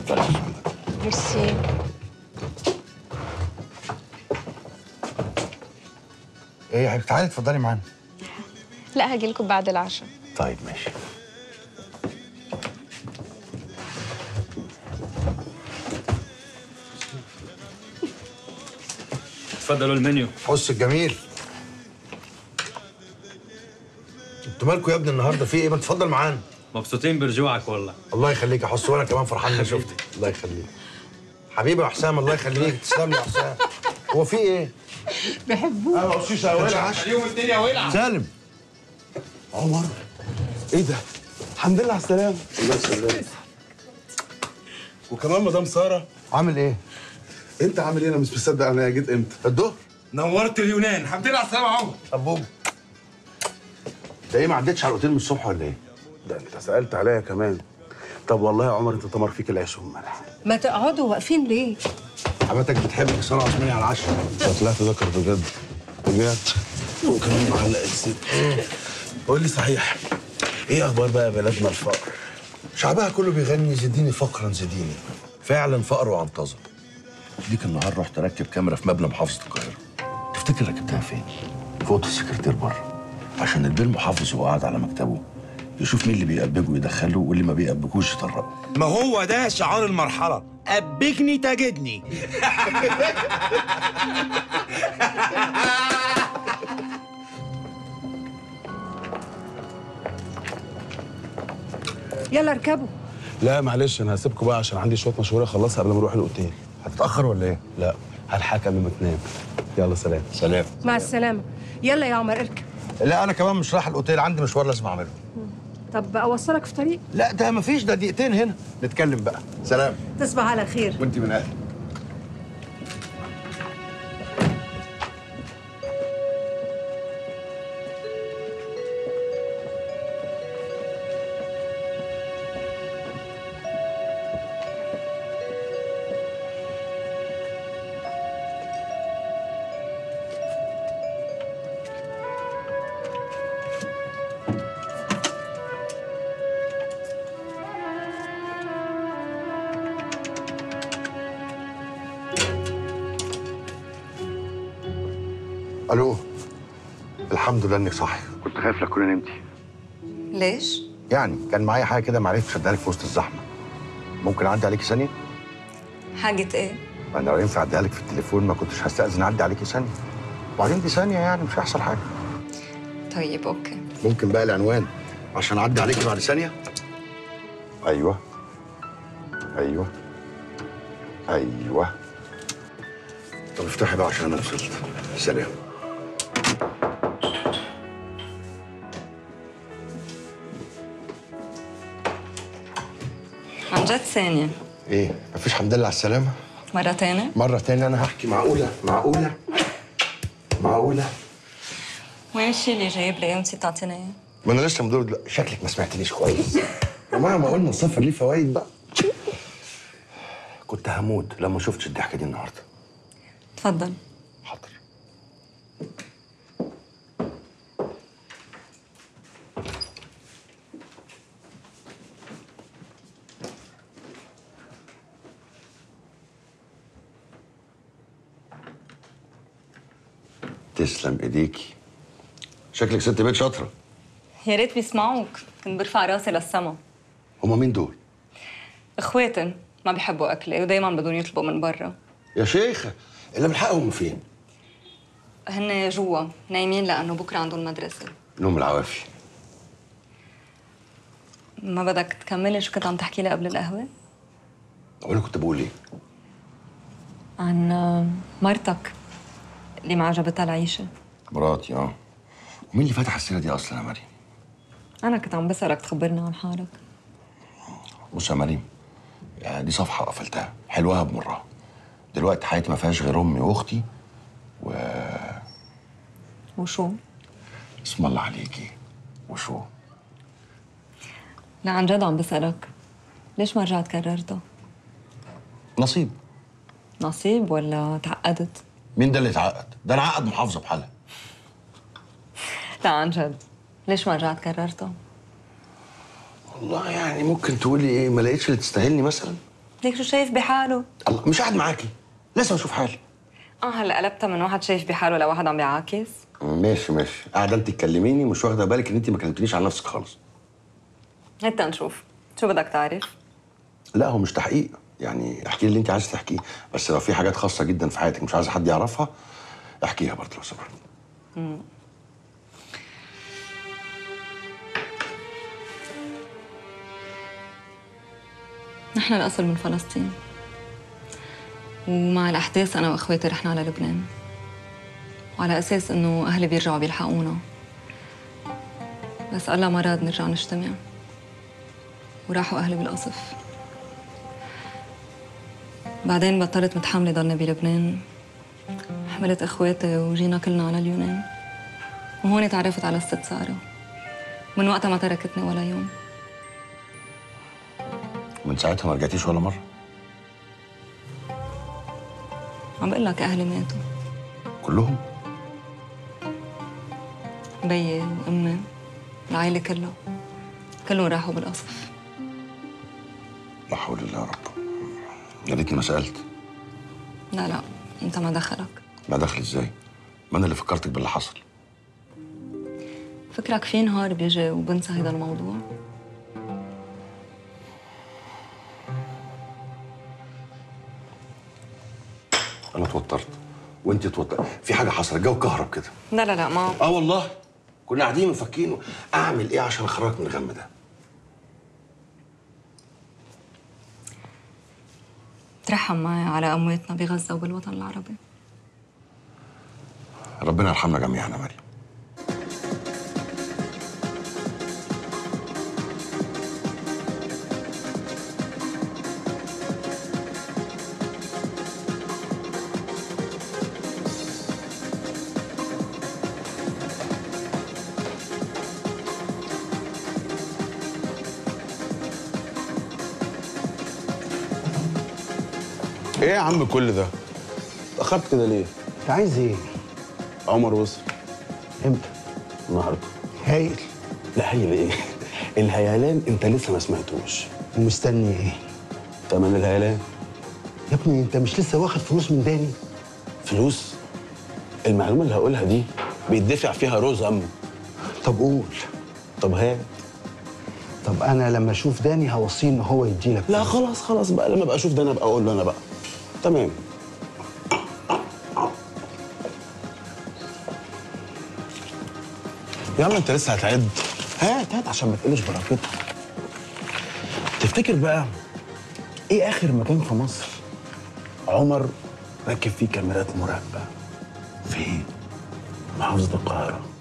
ميرسي ايه يا حبيبتي تعالي اتفضلي معانا لا هاجي لكم بعد العشاء طيب ماشي اتفضلوا المنيو حس الجميل انتوا مالكوا يا ابني النهارده في ايه ما تفضل معانا مبسوطين برجوعك والله الله يخليك يا حس وانا كمان فرحان اني شفتك الله يخليك حبيبي يا حسام الله يخليك تسلم لي يا حسام هو في ايه؟ بحبوه انا قصيص يا ولع اليوم الدنيا ولع سالم عمر ايه ده؟ الحمد لله على السلامة الله يسلمك وكمان مدام سارة عامل ايه؟ انت عامل ايه انا مش مصدق انا جيت امتى؟ الظهر نورت اليونان الحمد لله على السلامه يا عمر طب ده ايه ما عدتش على الاوتيل من الصبح ولا ايه؟ ده انت سألت عليا كمان طب والله يا عمر انت تمر فيك العيش والملح ما تقعدوا واقفين ليه؟ حماتك بتحبك صنع عثماني على العشاء انت طلعت ذكر بجد بجد وكمان معلق الست قول لي صحيح ايه اخبار بقى بلدنا الفقر؟ شعبها كله بيغني زديني فقرا زديني فعلا فقر وعنطزه ديك النهار رحت اركب كاميرا في مبنى محافظه القاهره تفتكر ركبتها فين؟ في اوضه السكرتير بره عشان البيه المحافظ وهو قاعد على مكتبه يشوف مين اللي بيقبجه يدخله واللي ما بيقبجوش يطرقه ما هو ده شعار المرحلة أبجني تجدني يلا اركبوا لا معلش انا هسيبكم بقى عشان عندي شويه مشوار اخلصها قبل ما اروح الاوتيل هتتاخر ولا ايه؟ لا هلحقك قبل ما تنام يلا سلام سلام مع السلامة يلا يا عمر اركب لا انا كمان مش رايح الاوتيل عندي مشوار لازم اعمله طب اوصلك في طريق لا ده مفيش ده دقيقتين هنا نتكلم بقى سلام تصبح على خير وانت من اهلي الو الحمد لله انك صاحي كنت خايف لا تكوني نمتي ليش؟ يعني كان معايا حاجه كده ما عرفتش اديها لك في وسط الزحمه ممكن اعدي عليكي ثانيه حاجة ايه؟ ما انا لو ينفع اديها لك في التليفون ما كنتش هستاذن اعدي عليكي ثانيه وبعدين دي ثانيه يعني مش هيحصل حاجه طيب اوكي ممكن بقى العنوان عشان اعدي عليكي بعد ثانيه ايوه ايوه ايوه طب افتحي بقى عشان انا وصلت سلام عن جد ثانية ايه مفيش حمد لله على السلامه مرة تانية مره تانية انا هحكي معقوله معقوله معقوله وين الشيء اللي جايب لي انت تعطيني اياه؟ ما انا لسه مدور دلوقتي شكلك ما سمعتنيش كويس يا جماعه ما قلنا السفر ليه فوائد بقى كنت هموت لما شفتش الضحكه دي النهارده تفضل حاضر تسلم ايديكي شكلك ست بيت شاطره يا ريت بيسمعوك كنت برفع راسي للسما هما مين دول اخواتن ما بيحبوا اكلي ودايما بدهم يطلبوا من برا يا شيخه اللي بالحقهم فين هن جوا نايمين لانه بكره عندهم مدرسه نوم العوافي ما بدك تكملي شو كنت عم تحكي لي قبل القهوه وانا كنت بقول ايه عن آه، مرتك اللي ما عجبتها العيشه مراتي اه ومين اللي فتح السيره دي اصلا يا مريم انا كنت عم بسالك تخبرنا عن حالك بص يا مريم يعني دي صفحه قفلتها حلوها بمرها دلوقتي حياتي ما فيهاش غير امي واختي و وشو اسم الله عليكي وشو لا عن جد عم بسالك ليش ما رجعت كررتها نصيب نصيب ولا تعقدت مين ده اللي اتعقد ده انا عقد محافظه بحالها لا عن جد ليش ما رجعت كررتها والله يعني ممكن تقولي ايه ما لقيتش اللي تستاهلني مثلا ليك شو شايف بحاله؟ الله مش قاعد معاكي لسه بشوف حالي اه هلا قلبتها من واحد شايف بحاله لواحد عم بيعاكس ماشي ماشي قاعده انت تكلميني مش واخده بالك ان انت ما كلمتنيش عن نفسك خالص هات نشوف شو بدك تعرف؟ لا هو مش تحقيق يعني احكي لي اللي انت عايز تحكيه بس لو في حاجات خاصه جدا في حياتك مش عايز حد يعرفها احكيها برضه لو سمحت نحن الأصل من فلسطين ومع الأحداث أنا وأخواتي رحنا على لبنان وعلى أساس إنه أهلي بيرجعوا بيلحقونا بس الله ما راد نرجع نجتمع وراحوا أهلي بالقصف بعدين بطلت متحملة ضلني بلبنان حملت إخواتي وجينا كلنا على اليونان وهون تعرفت على الست سارة من وقتها ما تركتني ولا يوم من ساعتها ما رجعتيش ولا مره عم بقول لك أهلي ماتوا كلهم بيي وأمي العائلة كلها كلهم راحوا بالقصف لا حول الله يا رب يا ريتني ما سالت لا لا أنت ما دخلك ما دخل ازاي ما انا اللي فكرتك باللي حصل فكرك في نهار بيجي وبنسى هيدا الموضوع انا اتوترت وانت اتوترت في حاجه حصلت الجو كهرب كده لا لا لا ما اه والله كنا قاعدين مفكين اعمل ايه عشان اخرجك من الغم ده ترحم معي على أمواتنا بغزة وبالوطن العربي ربنا يرحمنا جميعا يا مريم ايه يا عم كل ده؟ اتأخرت كده ليه؟ انت عايز ايه؟ عمر وصل امتى؟ النهارده هايل لا هي ايه؟ الهيالان انت لسه ما سمعتوش ومستني ايه؟ تمن الهيالان يا ابني انت مش لسه واخد فلوس من داني؟ فلوس المعلومة اللي هقولها دي بيدفع فيها رز أم طب قول طب هات طب انا لما اشوف داني هوصيه ان هو يديلك لا فلوس. خلاص خلاص بقى لما ابقى اشوف ده انا ابقى اقول له انا بقى تمام يا عم انت لسه هتعد هات هات عشان ما تقلش بركتها تفتكر بقى ايه اخر مكان في مصر عمر ركب فيه كاميرات مراقبه في ايه محافظه القاهره